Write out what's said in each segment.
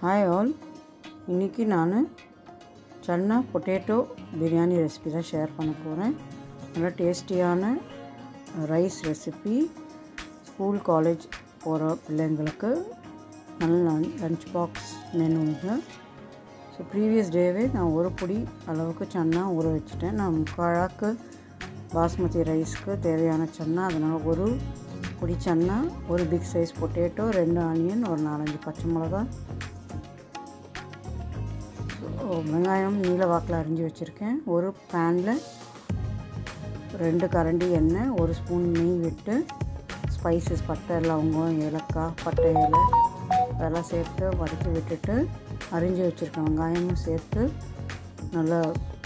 hi all இன்றைக்கி நான் chana potato biryani recipe தான் ஷேர் பண்ண போகிறேன் நல்லா டேஸ்டியான ரைஸ் ரெசிபி ஸ்கூல் காலேஜ் போகிற பிள்ளைங்களுக்கு நல்ல லஞ்ச் பாக்ஸ் மெனு இது ஸோ ப்ரீவியஸ் டேவே நான் ஒரு பொடி அளவுக்கு சன்னா ஊற வச்சுட்டேன் நான் முக்காழாக்கு பாஸ்மதி ரைஸ்க்கு தேவையான சன்னா அதனால் ஒரு பொடி சன்னா ஒரு பிக் சைஸ் பொட்டேட்டோ ரெண்டு ஆனியன் ஒரு நாலஞ்சு பச்சை மிளகா வெங்காயம் நீல வாக்கில் அரிஞ்சு வச்சுருக்கேன் ஒரு பேனில் ரெண்டு கரண்டி எண்ணெய் ஒரு ஸ்பூன் நெய் விட்டு ஸ்பைசஸ் பட்டை லவங்கம் ஏலக்காய் பட்டை இலை அதெல்லாம் சேர்த்து வதக்கி விட்டுட்டு அரிஞ்சு வச்சுருக்க வெங்காயமும் சேர்த்து நல்லா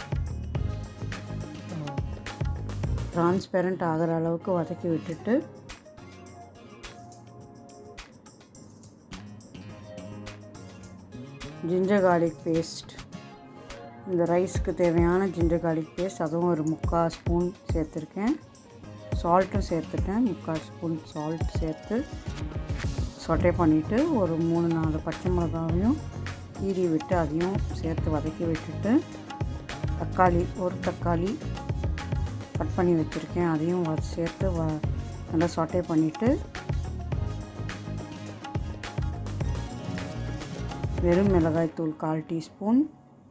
டிரான்ஸ்பெரண்ட் ஆகிற அளவுக்கு வதக்கி விட்டுட்டு ஜிஞ்சர் கார்லிக் பேஸ்ட் இந்த ரைஸ்க்கு தேவையான ஜிஞ்சர் கார்லிக் பேஸ்ட் அதுவும் ஒரு முக்கால் ஸ்பூன் சேர்த்துருக்கேன் சால்ட்டும் சேர்த்துட்டேன் முக்கால் ஸ்பூன் சால்ட் சேர்த்து சொட்டை பண்ணிவிட்டு ஒரு மூணு நாலு பச்சை மிளகாவையும் கீறி விட்டு அதையும் சேர்த்து வதக்கி விட்டுட்டு தக்காளி ஒரு தக்காளி கட் பண்ணி வச்சுருக்கேன் அதையும் சேர்த்து வ நல்லா சொட்டை பண்ணிவிட்டு வெறும் மிளகாய்த்தூள் கால் டீஸ்பூன்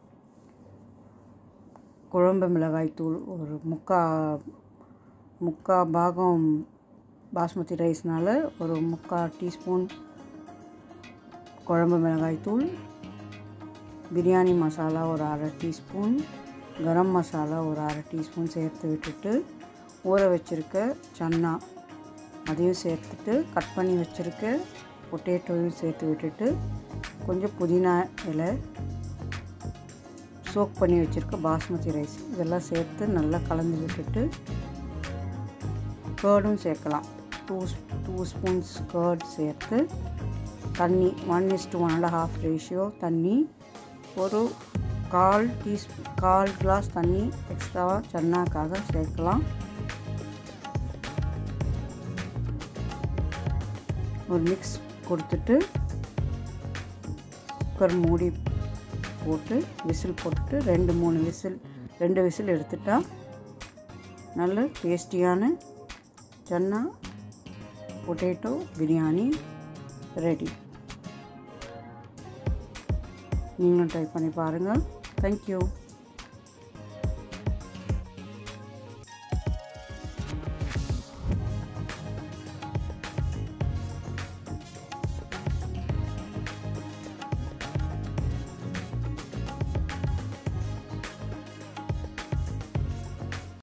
குழம்பு மிளகாய்த்தூள் ஒரு முக்கா முக்கா பாகம் பாஸ்மதி ரைஸ்னால் ஒரு முக்கால் டீஸ்பூன் குழம்பு மிளகாய்த்தூள் பிரியாணி மசாலா ஒரு அரை டீஸ்பூன் கரம் மசாலா ஒரு அரை டீஸ்பூன் சேர்த்து விட்டுட்டு ஊற வச்சுருக்க சன்னா அதையும் சேர்த்துட்டு கட் பண்ணி வச்சுருக்க பொட்டேட்டோவையும் சேர்த்து விட்டுட்டு கொஞ்சம் புதினா இலை சோக் பண்ணி வச்சுருக்க பாஸ்மதி ரைஸ் இதெல்லாம் சேர்த்து நல்லா கலந்து விட்டுட்டு கேர்டும் சேர்க்கலாம் டூ டூ ஸ்பூன்ஸ் கேர்ட் சேர்த்து தண்ணி one is to one and half ratio தண்ணி ஒரு கால் டீஸ்பூ கால் கிளாஸ் தண்ணி எக்ஸ்ட்ராவாக சன்னாக்காக சேர்க்கலாம் ஒரு மிக்ஸ் கொடுத்துட்டு குக்கர் மூடி போட்டு விசில் போட்டுட்டு ரெண்டு மூணு விசில் ரெண்டு விசில் எடுத்துட்டா நல்ல டேஸ்டியான சன்னா பொட்டேட்டோ பிரியாணி ரெடி நீங்களும் ட்ரை பண்ணி பாருங்கள் தேங்க்யூ